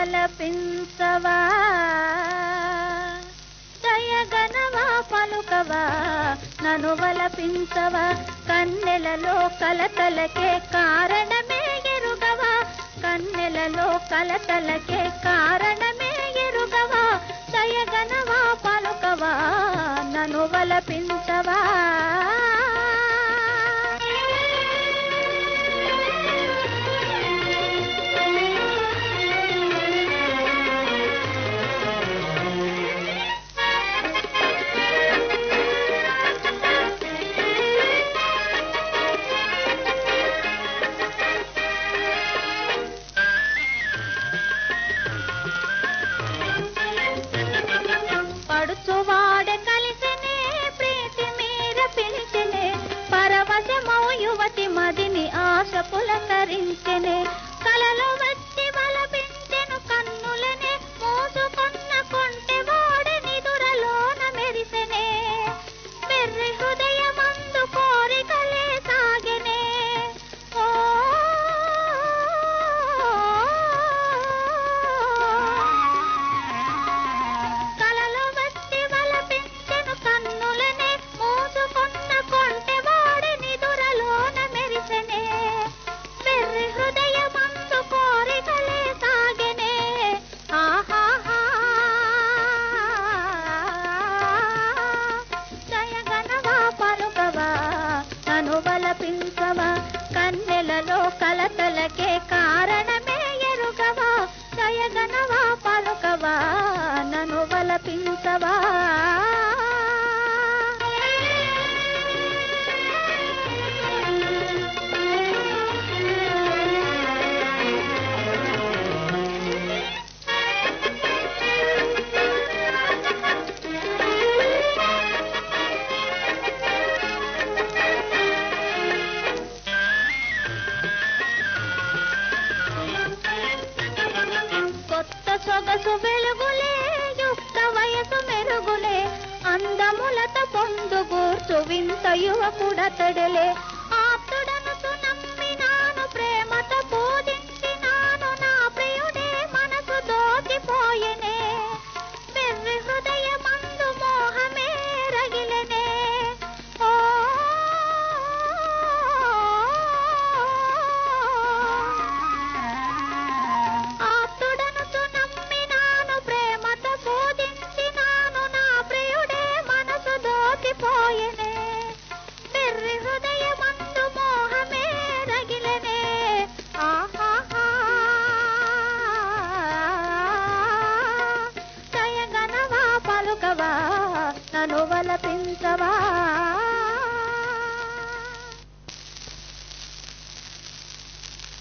వలపించవా దయగనవా పలుకవా నను వలపించవా కన్నెలలో కలతలకే కారణమే ఎరుగవా కన్నెలలో కలతలకే కారణమే ఎరుగవా దయగనవా పలుకవా నను వలపించవా పడుచువాడ కలిసినే ప్రీతి మీర పిలిచెనే పరవశమౌ యువతి మదిని ఆశ పులకరించెనే కలలో వచ్చి బలపించెను కన్నులనే మోసుకొన్న కొంటె వాడ నిదురలోన మెరిసెనే వెర్రి హృదయమందు కోరికలే సాగెనే ఓ కలలో వచ్చి వలపించెను కన్నులనే మూసుకున్న కొంటె వాడి నిదురలోన మెరిసెనే వెర్రి హృదయమందు కోరికలే సాగెనే ఆహాహా జయగనవా పలుకవా నను బలపించవా కన్నెలలో కలతలకే కారణమే ఎరుగవా జయగనవా పలుకవా నను బలపించవా కొత్త సొగసు వెలుగులే యుక్త వయసు మెరుగులే అందములత పొందుగూర్చు వింత యువకుడతడలే ఆప్తుడను నమ్మినాను ప్రేమత పూజించినాను నా ప్రియుడే మనసు దోచిపోయెనే వెర్రి హృదయమందు మోహమే రగిలెనే ఓ ఆప్తుడనుచు నమ్మినాను ప్రేమతో పూజించినాను నా ప్రియుడే మనసు దోచిపోయెనే వెర్రి హృదయమందు మోహమే రగిలెనే ఆహాహా దయగనవా పలుకవా నను వలపించవా